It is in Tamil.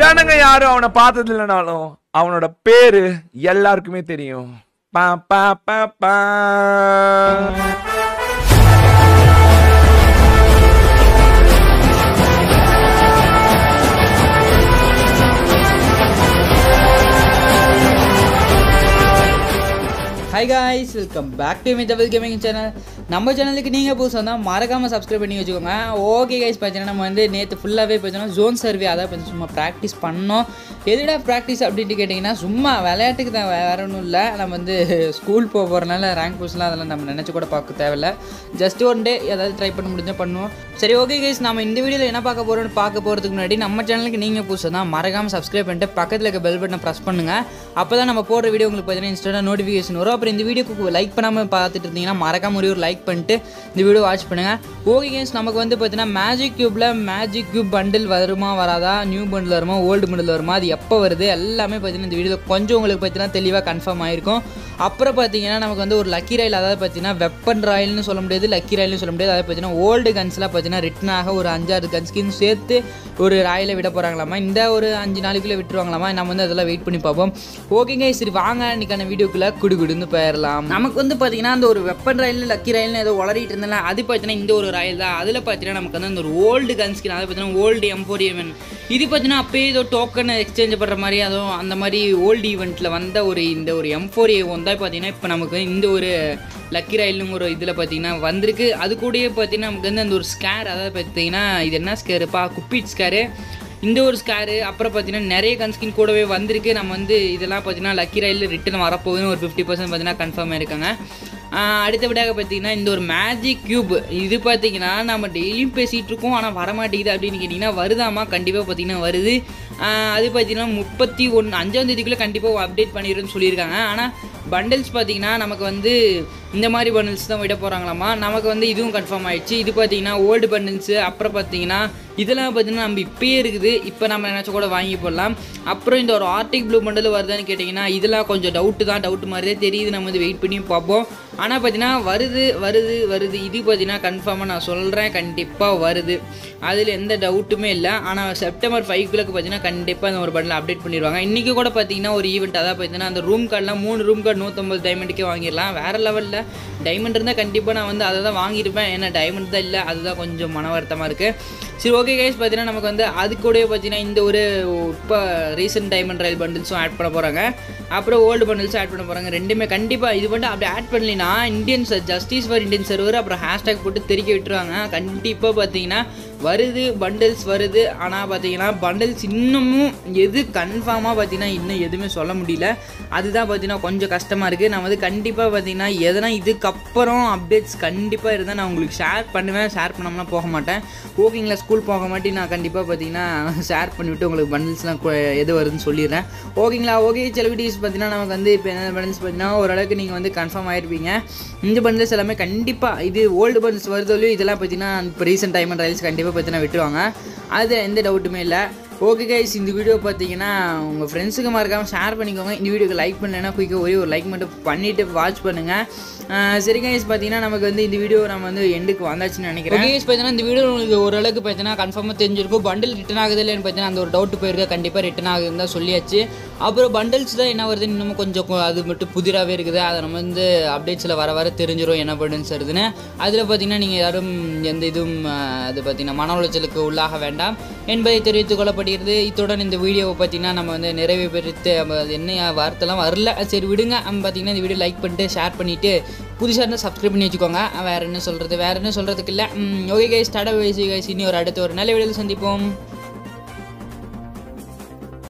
ஜனங்க யாரும் அவனை பார்த்தது இல்லைனாலும் அவனோட பேரு எல்லாருக்குமே தெரியும் பா பா பா பா hi guys welcome back to Mithable gaming channel நம்ம சேனலுக்கு நீங்கள் புதுசாக தான் மறக்காமல் சப்ஸ்கிரைப் பண்ணி வச்சுக்கோங்க ஓகே கைஸ் பார்த்தீங்கன்னா நம்ம வந்து நேற்று ஃபுல்லாகவே பார்த்தீங்கன்னா ஜோன் சர்வே அதான் கொஞ்சம் சும்மா ப்ராக்டிஸ் பண்ணோம் எதுடா ப்ராக்டிஸ் அப்படின்ட்டு கேட்டிங்கன்னா சும்மா விளையாட்டுக்கு தான் வேற ஒன்றும் இல்லை நம்ம வந்து ஸ்கூல் போக போகிறனால ரேங்க் புஷ்லாம் அதெல்லாம் நம்ம நினச்சி கூட பார்க்க தேவையில்ல ஜஸ்ட் ஒன் டே ஏதாவது ட்ரை பண்ண முடிஞ்சால் பண்ணுவோம் சரி ஓகே கைஸ் நம்ம இந்த வீடியோவில் என்ன பார்க்க போகிறோம்னு பார்க்க போகிறதுக்கு முன்னாடி நம்ம சேனலுக்கு நீங்கள் புதுசாக தான் மறக்காமல் சப்ஸ்கிரைப் பண்ணிட்டு பக்கத்தில் இருக்க பெல் பட்டனை ப்ரெஸ் பண்ணுங்கள் அப்போ தான் நம்ம போடுற வீடியோ உங்களுக்கு பார்த்தீங்கன்னா இன்ஸ்டாக நோட்டிஃபிகேஷன் வரும் அப்புறம் இந்த வீடியோக்கு லைக் பண்ணாமல் பார்த்துட்டு இருந்தீங்கன்னா மறக்காம ஒரு லைக் பண்ணிட்டு இந்த வீடியோ வாட்ச் பண்ணுங்கள் ஓகே கேம்ஸ் நமக்கு வந்து பார்த்தீங்கன்னா மேஜிக் க்யூப்பில் மேஜிக் க்யூப் பண்டில் வருமா வராதா நியூ பண்டில் வருமா ஓல்டு பண்டில் வருமா அது எப்போ வருது எல்லாமே பார்த்தீங்கன்னா இந்த வீடியோவில் கொஞ்சம் உங்களுக்கு பார்த்தீங்கன்னா தெளிவாக கன்ஃபார்ம் ஆயிருக்கும் அப்புறம் பார்த்தீங்கன்னா நமக்கு வந்து ஒரு லக்கி ராயில் அதாவது பார்த்தீங்கன்னா வெப்பன் ராயல்னு சொல்ல முடியாது லக்கி ராயல்னு சொல்ல முடியாது அதாவது பார்த்தீங்கன்னா ஓல்டு கன்ஸ்லாம் பார்த்தீங்கன்னா ரிட்டன் ஆக ஒரு அஞ்சாறு கன்ஸ்கின் சேர்த்து ஒரு ராயில் விட போகிறாங்களாமா இந்த ஒரு அஞ்சு நாளைக்குள்ளே விட்டுருவாங்களாமா நம்ம வந்து அதெல்லாம் வெயிட் பண்ணி பார்ப்போம் ஓகேங்க சரி வாங்க இன்னைக்கான வீடியோக்குள்ளே குடு குடுன்னு போயிடலாம் நமக்கு வந்து பார்த்தீங்கன்னா அந்த ஒரு வெப்பன் ராயில் லக்கி ராயல்னு ஏதோ உளறிட்டு இருந்தல அது பார்த்தீங்கன்னா இந்த ஒரு ராயல் தான் அதில் பார்த்தீங்கன்னா நமக்கு வந்து அந்த ஒரு ஓல்டு கன்ஸ்கின் அதை பார்த்தீங்கன்னா ஓல்டு எம்போரியமன் இது பார்த்தீங்கன்னா அப்பயே ஏதோ டோக்கன் எக்ஸ்சேஞ்ச் பண்ணுற மாதிரி அதுவும் அந்த மாதிரி ஓல்டு ஈவெண்ட்டில் வந்த ஒரு இந்த ஒரு எம் ஃபோர் ஏ வந்தால் பார்த்தீங்கன்னா இப்போ நமக்கு இந்த ஒரு லக்கி ராயிலும் ஒரு இதில் பார்த்தீங்கன்னா வந்திருக்கு அது கூடயே பார்த்தீங்கன்னா நமக்கு வந்து அந்த ஒரு ஸ்கேர் அதாவது பார்த்தீங்கன்னா இது என்ன ஸ்கேருப்பா குப்பிட் ஸ்கேரு இந்த ஒரு ஸ்கேரு அப்புறம் பார்த்தீங்கன்னா நிறைய கன்ஸ்கின் கூடவே வந்திருக்கு நம்ம வந்து இதெல்லாம் பார்த்தீங்கன்னா லக்கி ராயில் ரிட்டன் வரப்போகுதுன்னு ஒரு ஃபிஃப்டி பர்சன்ட் பார்த்தீங்கன்னா கன்ஃபார்ம் இருக்காங்க ஆஹ் அடுத்தபடியாக பார்த்தீங்கன்னா இந்த ஒரு மேஜிக் கியூப் இது பார்த்தீங்கன்னா நம்ம டெய்லியும் பேசிகிட்டு இருக்கோம் ஆனால் வரமாட்டேங்குது அப்படின்னு கேட்டிங்கன்னா வருதாமா கண்டிப்பாக பார்த்தீங்கன்னா வருது ஆஹ் அது பார்த்தீங்கன்னா முப்பத்தி ஒன்று அஞ்சாம் தேதிக்குள்ளே கண்டிப்பாக அப்டேட் பண்ணிடுன்னு சொல்லியிருக்காங்க ஆனால் பண்டல்ஸ் பார்த்தீங்கன்னா நமக்கு வந்து இந்த மாதிரி பண்டல்ஸ் தான் விட போகிறாங்களாமா நமக்கு வந்து இதுவும் கன்ஃபார்ம் ஆயிடுச்சு இது பார்த்தீங்கன்னா ஓல்டு பண்டல்ஸு அப்புறம் பார்த்தீங்கன்னா இதெல்லாம் பார்த்தீங்கன்னா நம்ம இப்பயே இருக்குது இப்போ நம்ம நினச்சா கூட வாங்கி போடலாம் அப்புறம் இந்த ஒரு ஆர்டிக் ப்ளூ பண்டல் வருதான்னு கேட்டிங்கன்னா இதெல்லாம் கொஞ்சம் டவுட்டு தான் டவுட் மாதிரியே தெரியுது நம்ம வந்து வெயிட் பண்ணி பார்ப்போம் ஆனால் பார்த்தீங்கன்னா வருது வருது வருது இது பார்த்தீங்கன்னா கன்ஃபார்மாக நான் சொல்கிறேன் கண்டிப்பாக வருது அதில் எந்த டவுட்டுமே இல்லை ஆனால் செப்டம்பர் ஃபைவ்க்குள்ளக்கு பார்த்தீங்கன்னா கண்டிப்பாக அந்த ஒரு பண்டில் அப்டேட் பண்ணிடுவாங்க இன்றைக்கி கூட பார்த்தீங்கன்னா ஒரு ஈவெண்ட் அதாவது பார்த்தீங்கன்னா அந்த ரூம் கார்டெலாம் மூணு ரூம் கார்டு நூற்றம்பது டைமண்டுக்கே வாங்கிடலாம் வேறு லெவலில் டைமண்ட் இருந்தால் கண்டிப்பாக நான் வந்து அதை தான் வாங்கியிருப்பேன் ஏன்னா டைமண்ட் தான் இல்லை அதுதான் கொஞ்சம் மன வருத்தமாக இருக்குது சரி ஓகே கைஸ் பார்த்தீங்கன்னா நமக்கு வந்து அது கூடயே பார்த்தீங்கன்னா இந்த ஒரு இப்போ ரீசெண்ட் டைமண்ட் ரயில் பண்டில்ஸும் ஆட் பண்ண போகிறாங்க அப்புறம் ஓல்டு பண்டில்ஸும் ஆட் பண்ண போகிறாங்க ரெண்டுமே கண்டிப்பாக இது மட்டும் அப்படி ஆட் பண்ணலினா Indians justice for Indian server அப்புறம் ஹேஷ்டேக் போட்டு தெரிக்க விட்டுருவாங்க கண்டிப்பாக பார்த்தீங்கன்னா வருது பண்டில்ஸ் வருது ஆனால் பார்த்தீங்கன்னா பண்டில்ஸ் இன்னமும் எது கன்ஃபார்மாக பார்த்தீங்கன்னா இன்னும் எதுவுமே சொல்ல முடியல அதுதான் பார்த்தீங்கன்னா கொஞ்சம் கஷ்டமாக இருக்குது நான் வந்து கண்டிப்பாக பார்த்தீங்கன்னா எதனா இதுக்கப்புறம் அப்டேட்ஸ் கண்டிப்பாக இருந்தால் நான் உங்களுக்கு ஷேர் பண்ணுவேன் ஷேர் பண்ணாமனா போக மாட்டேன் ஓகேங்களா ஸ்கூல் போக மாட்டி நான் கண்டிப்பாக பார்த்தீங்கன்னா ஷேர் பண்ணிவிட்டு உங்களுக்கு பண்டில்ஸ்லாம் எது வருதுன்னு சொல்லிடுறேன் ஓகேங்களா ஓகே சில வீடியோஸ் பார்த்தீங்கன்னா நமக்கு வந்து இப்போ என்ன பண்டில்ஸ் பார்த்தீங்கன்னா ஓரளவுக்கு நீங்கள் வந்து கன்ஃபார்ம் ஆயிருப்பீங்க இந்த பண்டில்ஸ் எல்லாமே கண்டிப்பாக இது ஓல்டு பண்டில்ஸ் வருதோ இல்லையோ இதெல்லாம் பார்த்தீங்கன்னா இப்போ ரீசெண்ட் டைம் அண்ட் ரைல்ஸ் கண்டிப்பாக பார்த்தீங்கன்னா விட்டுருவாங்க அது எந்த டவுட்டுமே இல்லை ஓகே கைஸ் இந்த வீடியோ பார்த்தீங்கன்னா உங்கள் ஃப்ரெண்ட்ஸுக்கு மறக்காமல் ஷேர் பண்ணிக்கோங்க இந்த வீடியோக்கு லைக் பண்ணலைன்னா குயிக்காக ஒரே ஒரு லைக் மட்டும் பண்ணிவிட்டு வாட்ச் பண்ணுங்கள் சரி கைஸ் பார்த்தீங்கன்னா நமக்கு வந்து இந்த வீடியோ நம்ம வந்து எண்டுக்கு வந்தாச்சுன்னு நினைக்கிறேன் கைஸ் பார்த்தீங்கன்னா இந்த வீடியோ உங்களுக்கு ஓரளவுக்கு பார்த்தீங்கன்னா கன்ஃபார்மாக தெரிஞ்சிருக்கும் பண்டில் ரிட்டன் ஆகுது இல்லைன்னு பார்த்தீங்கன்னா அந்த ஒரு டவுட் போயிருக்கு கண்டிப்பாக ரிட்டன் ஆகுதுன்னு தான் சொல்லியாச்சு அப்புறம் பண்டில்ஸ் தான் என்ன வருதுன்னு இன்னமும் கொஞ்சம் கொ- அது மட்டும் புதிராகவே இருக்குது அதை நம்ம வந்து அப்டேட்ஸில் வர வர தெரிஞ்சிடும் என்ன பண்டில்ஸ் வருதுன்னு அதில் பார்த்தீங்கன்னா நீங்கள் யாரும் எந்த இதுவும் அஹ், அது பார்த்தீங்கன்னா மன உளைச்சலுக்கு உள்ளாக வேண்டாம் என்பதை தெரிவித்துக் கொள்ளப்படுகிறது இத்துடன் இந்த வீடியோவை பார்த்தீங்கன்னா நம்ம வந்து நிறைவு பெறுத்து நம்ம அது என்ன வார்த்தைலாம் வரல சரி விடுங்க நம்ம பார்த்தீங்கன்னா இந்த வீடியோ லைக் பண்ணிட்டு ஷேர் பண்ணிவிட்டு புதுசாக இருந்தால் சப்ஸ்கிரைப் பண்ணி வச்சுக்கோங்க வேறு என்ன சொல்கிறது வேறு என்ன சொல்கிறதுக்கு இல்லை ஓகே கைஸ் டாடா வைசி கைஸ் இனி ஒரு அடுத்த ஒரு நல்ல வீடியோவில் சந்திப்போம்